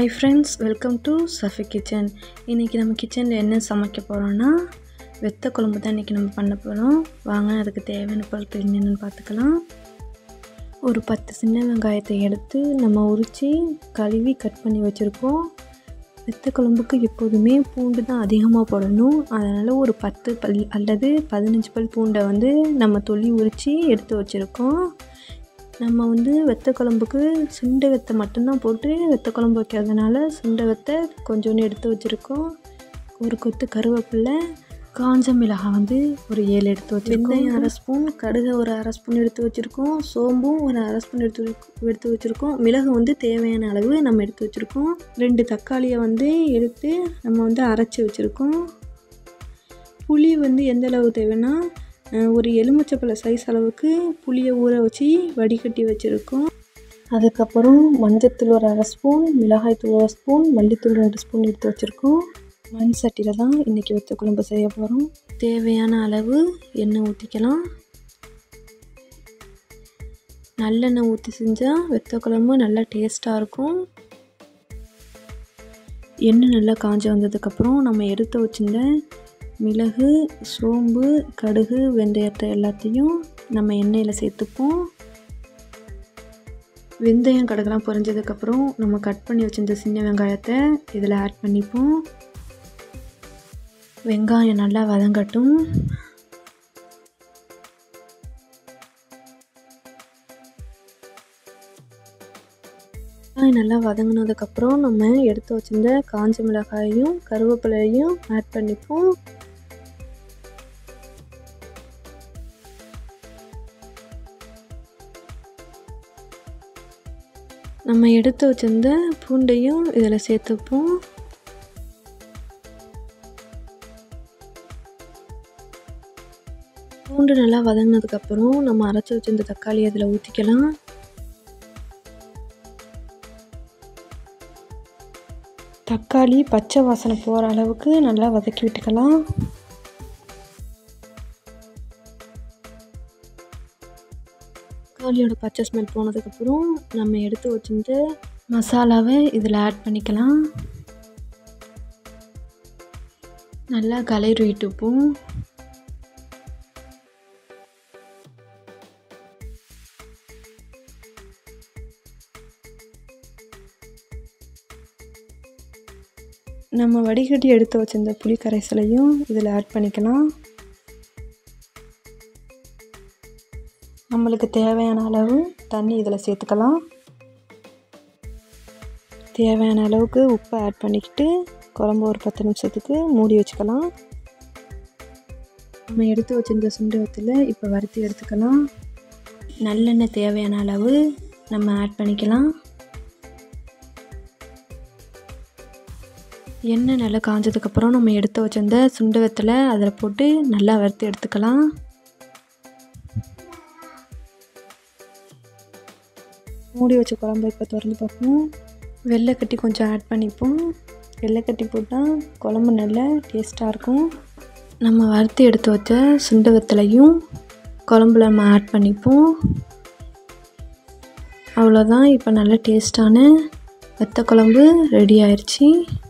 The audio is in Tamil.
hi friends welcome to Safi kitchen இன்றைக்கி நம்ம கிச்சனில் என்ன சமைக்க போகிறோன்னா வெத்த குழம்பு தான் இன்றைக்கி நம்ம பண்ண போகிறோம் வாங்க அதுக்கு தேவையான பொருட்கள் என்னென்னு பார்த்துக்கலாம் ஒரு பத்து சின்ன வெங்காயத்தை எடுத்து நம்ம உரித்து கழுவி கட் பண்ணி வச்சுருக்கோம் வெத்த குழம்புக்கு எப்போதுமே பூண்டு தான் அதிகமாக போடணும் அதனால் ஒரு பத்து பல் அல்லது பதினஞ்சு பல் பூண்டை வந்து நம்ம தொல்லி உரித்து எடுத்து வச்சுருக்கோம் நம்ம வந்து வெத்த குழம்புக்கு சுண்டை வெத்தை மட்டும்தான் போட்டு வெத்த குழம்பு வைக்கிறதுனால சுண்டை வெத்தை கொஞ்சோண்டு எடுத்து வச்சுருக்கோம் ஒரு கொத்து கருவேப்பிலை காஞ்ச மிளகாய் வந்து ஒரு ஏழு எடுத்து வச்சுருக்கோம் வெந்தயம் அரை ஸ்பூன் கடுகு ஒரு அரை ஸ்பூன் எடுத்து வச்சுருக்கோம் சோம்பும் ஒரு அரை ஸ்பூன் எடுத்து வச்சு- எடுத்து வச்சுருக்கோம் மிளகு வந்து தேவையான அளவு நம்ம எடுத்து வச்சுருக்கோம் ரெண்டு தக்காளியை வந்து எடுத்து நம்ம வந்து அரைச்சி வச்சுருக்கோம் புளி வந்து எந்த அளவு தேவைன்னா அஹ், ஒரு எலுமிச்சப்பழ சைஸ் அளவுக்கு புளியை ஊற வச்சு வடிகட்டி வச்சுருக்கோம் அதுக்கப்புறம் மஞ்சத்தூள் ஒரு அரை ஸ்பூன் மிளகாய்த்தூள் ஒரு ஸ்பூன் மல்லித்தூள் ரெண்டு ஸ்பூன் எடுத்து வச்சுருக்கோம் மண் சட்டியில் தான் இன்றைக்கி வெத்த குழம்பு செய்ய போகிறோம் தேவையான அளவு எண்ணெய் ஊற்றிக்கலாம் நல்லெண்ணெய் ஊற்றி செஞ்சால் வெத்த குழம்பு நல்லா டேஸ்ட்டாக இருக்கும் எண்ணெய் நல்லா காஞ்சி வந்ததுக்கப்புறம் நம்ம எடுத்து வச்சிருந்த மிளகு சோம்பு கடுகு வெந்தயத்தை எல்லாத்தையும் நம்ம எண்ணெயில் சேர்த்துப்போம் வெந்தயம் கடுகுலாம் பொரிஞ்சதுக்கப்புறம் நம்ம கட் பண்ணி வச்சிருந்த சின்ன வெங்காயத்தை இதில் ஆட் பண்ணிப்போம் வெங்காயம் நல்லா வதங்கட்டும் வெங்காயம் நல்லா வதங்கினதுக்கப்புறம் நம்ம எடுத்து வச்சிருந்த காஞ்ச மிளகாயையும் கருவேப்பிலையும் ஆட் பண்ணிப்போம் நம்ம எடுத்து வச்சிருந்த பூண்டையும் இதில் சேர்த்துப்போம் பூண்டு நல்லா வதங்கினதுக்கப்புறம் நம்ம அரைச்சி வச்சிருந்த தக்காளி அதில் ஊற்றிக்கலாம் தக்காளி பச்சை வாசனை போகிற அளவுக்கு நல்லா வதக்கி விட்டுக்கலாம் தக்காளியோட பச்சை ஸ்மெல் போனதுக்கப்புறம் நம்ம எடுத்து வச்சிருந்த மசாலாவை இதில் ஆட் பண்ணிக்கலாம் நல்லா கலரி விட்டுப்போம் நம்ம வடிகட்டி எடுத்து வச்சிருந்த புளி கரைசலையும் இதில் ஆட் பண்ணிக்கலாம் நம்மளுக்கு தேவையான அளவு தண்ணி இதில் சேர்த்துக்கலாம் தேவையான அளவுக்கு உப்பை ஆட் பண்ணிக்கிட்டு குழம்பு ஒரு பத்து நிமிஷத்துக்கு மூடி வச்சுக்கலாம் நம்ம எடுத்து வச்சிருந்த சுண்டு வத்தில் இப்போ வறுத்து எடுத்துக்கலாம் நல்லெண்ணெய் தேவையான அளவு நம்ம ஆட் பண்ணிக்கலாம் எண்ணெய் நல்லா காஞ்சதுக்கப்புறம் நம்ம எடுத்து வச்சிருந்த சுண்டு வெத்தலை அதில் போட்டு நல்லா வறுத்து எடுத்துக்கலாம் மூடி வச்ச குழம்பு இப்போ திறந்து பார்ப்போம் வெள்ளைக்கட்டி கொஞ்சம் ஆட் பண்ணிப்போம் வெள்ளைக்கட்டி போட்டால் குழம்பு நல்லா டேஸ்ட்டாக இருக்கும் நம்ம வறுத்து எடுத்து வச்ச சுண்டு வெத்தலையும் குழம்புல நம்ம ஆட் பண்ணிப்போம் அவ்வளோதான் இப்போ நல்ல டேஸ்ட்டான வெத்த குழம்பு ரெடி ஆயிடுச்சு